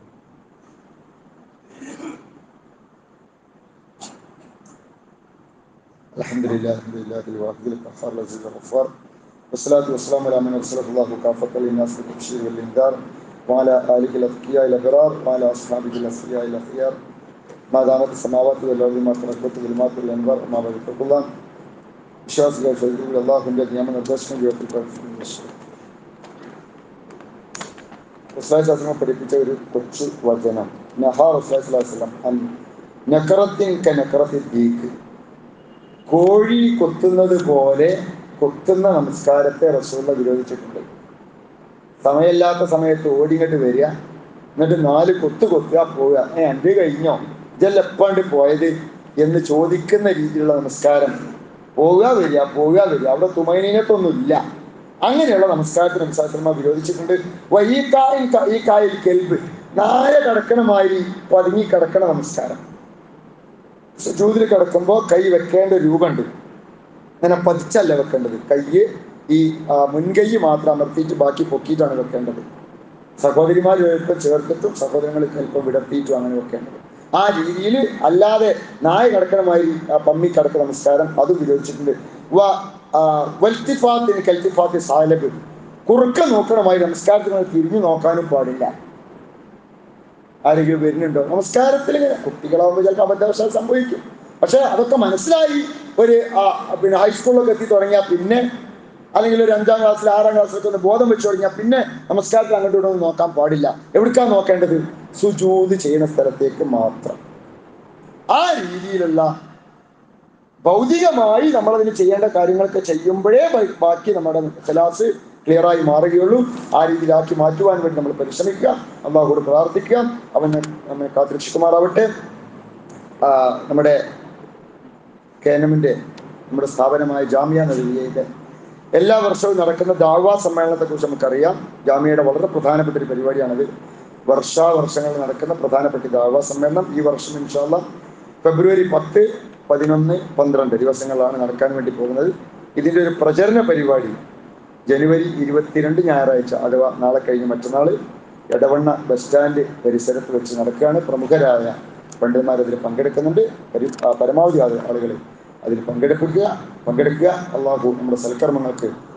الحمد لله الحمد لله الواحد القهار العزيز الغفار والصلاة والسلام على من أرسله الله كافة للناس بالبشير والإنذار وعلى آله الأتقياء الأبرار وعلى أصحابه الأصفياء الأخيار ما دامت السماوات والأرض ما تنقلت بالمات والأنوار ما بعد اتقوا الله വിശ്വാസികൾ ഫൈദുൽ അള്ളാഹുവിന്റെ നിയമനിർദ്ദേശങ്ങൾ റസ്ലാസ്ലാം പഠിപ്പിച്ച ഒരു കൊച്ചു വചനം നഹാ റസ്ലാസ്ലാം നക്കറത്തിൻ ക നക്കറത്തിൽ ദീക്ക് കോഴി കൊത്തുന്നത് പോലെ കൊത്തുന്ന നമസ്കാരത്തെ റസൂള്ള വിരോധിച്ചിട്ടുണ്ട് സമയമില്ലാത്ത സമയത്ത് ഓടിങ്ങോട്ട് വരിക എന്നിട്ട് നാല് കൊത്ത് കൊത്തുക പോവുക ഏ എൻ്റെ കഴിഞ്ഞോ ഇതെല്ലാം പോയത് എന്ന് ചോദിക്കുന്ന രീതിയിലുള്ള നമസ്കാരം പോവുക വരിക പോവുക വരിക അവിടെ തുമൈനീനത്തൊന്നും ഇല്ല അങ്ങനെയുള്ള നമസ്കാരത്തിന് നമസ്കാരത്തിന്മാർ വിരോധിച്ചിട്ടുണ്ട് വൈകായിൽ ഈ കായിൽ കെൽബ് നായ കടക്കണമായി പതുങ്ങി കിടക്കണ നമസ്കാരം സുജൂതിൽ കിടക്കുമ്പോൾ കൈ വെക്കേണ്ട രൂപമുണ്ട് അങ്ങനെ പതിച്ചല്ല വെക്കേണ്ടത് കൈ ഈ ആ, മുൻകൈ മാത്രം അമർത്തിയിട്ട് ബാക്കി പൊക്കിയിട്ടാണ് വെക്കേണ്ടത് സഹോദരിമാർ ചിലപ്പോൾ ചേർത്തിട്ടും സഹോദരങ്ങൾ ചിലപ്പോൾ വിടർത്തിയിട്ടും അങ്ങനെ വെക്കേണ്ടത് ആ രീതിയിൽ അല്ലാതെ നായ കിടക്കണമാതിരി ആ പമ്മി കിടക്കുന്ന നമസ്കാരം അത് വിരോധിച്ചിട്ടുണ്ട് വ ആ, വൽത്തിഫാത്തിന് കൽത്തിഫാത്ത് സാലബ് കുറുക്ക നോക്കണമായി നമസ്കാരത്തിന് നമ്മൾ തിരിഞ്ഞു നോക്കാനും പാടില്ല ആരെങ്കിലും വരുന്നുണ്ടോ നമസ്കാരത്തിൽ ഇങ്ങനെ കുട്ടികളാവുമ്പോൾ ചിലപ്പോൾ അബദ്ധവശാൽ സംഭവിക്കും പക്ഷെ അതൊക്കെ മനസ്സിലായി ഒരു ആ, പിന്നെ ഹൈസ്കൂളിലൊക്കെ എത്തി തുടങ്ങിയാൽ പിന്നെ അല്ലെങ്കിൽ ഒരു അഞ്ചാം ക്ലാസ്സിൽ ആറാം ക്ലാസ്സിലൊക്കെ ഒന്ന് ബോധം വെച്ച് തുടങ്ങിയാൽ പിന്നെ നമസ്കാരത്തിൽ അങ്ങോട്ടും ഇങ്ങോട്ടും നോക്കാൻ പാടില്ല എവിടേക്കാണ് നോക്കേണ്ടത് സുജൂത് ചെയ്യുന്ന സ്ഥലത്തേക്ക് മാത്രം ആ രീതിയിലുള്ള ഭൗതികമായി നമ്മളതിന് ചെയ്യേണ്ട കാര്യങ്ങളൊക്കെ ചെയ്യുമ്പോഴേ ബ- ബാക്കി നമ്മുടെ ക്ലാസ് ക്ലിയറായി മാറുകയുള്ളൂ ആ രീതിയിലാക്കി മാറ്റുവാൻ വേണ്ടി നമ്മൾ പരിശ്രമിക്കുക അള്ളാഹുയോട് പ്രാർത്ഥിക്കുക അവൻ നമ്മെ കാത്തിരക്ഷിക്കുമാറാവട്ടെ ആ, നമ്മുടെ കേനമിൻ്റെ നമ്മുടെ സ്ഥാപനമായ ജാമ്യ നദിയയിലെ എല്ലാ വർഷവും നടക്കുന്ന ദാഴ്വാ സമ്മേളനത്തെക്കുറിച്ച് നമുക്കറിയാം ജാമ്യയുടെ വളരെ പ്രധാനപ്പെട്ട ഒരു പരിപാടിയാണത് വർഷാവർഷങ്ങളിൽ നടക്കുന്ന പ്രധാനപ്പെട്ട ദാഴ്വാ സമ്മേളനം ഈ വർഷം ഇൻഷാല്ല ഫെബ്രുവരി പത്ത് പതിനൊന്ന് പന്ത്രണ്ട് ദിവസങ്ങളിലാണ് നടക്കാൻ വേണ്ടി പോകുന്നത് ഇതിൻ്റെ ഒരു പ്രചരണ പരിപാടി ജനുവരി ഇരുപത്തിരണ്ട് ഞായറാഴ്ച അഥവാ നാളെ കഴിഞ്ഞ് മറ്റന്നാൾ എടവണ്ണ ബസ് സ്റ്റാൻഡ് പരിസരത്ത് വെച്ച് നടക്കുകയാണ് പ്രമുഖരായ പണ്ഡിതന്മാർ അതിൽ പങ്കെടുക്കുന്നുണ്ട് പരി- ആ, പരമാവധി ആളുകൾ അതിൽ പങ്കെടുപ്പിക്കുക പങ്കെടുക്കുക അള്ളാഹു നമ്മുടെ സൽക്കർമ്മങ്ങൾക്ക്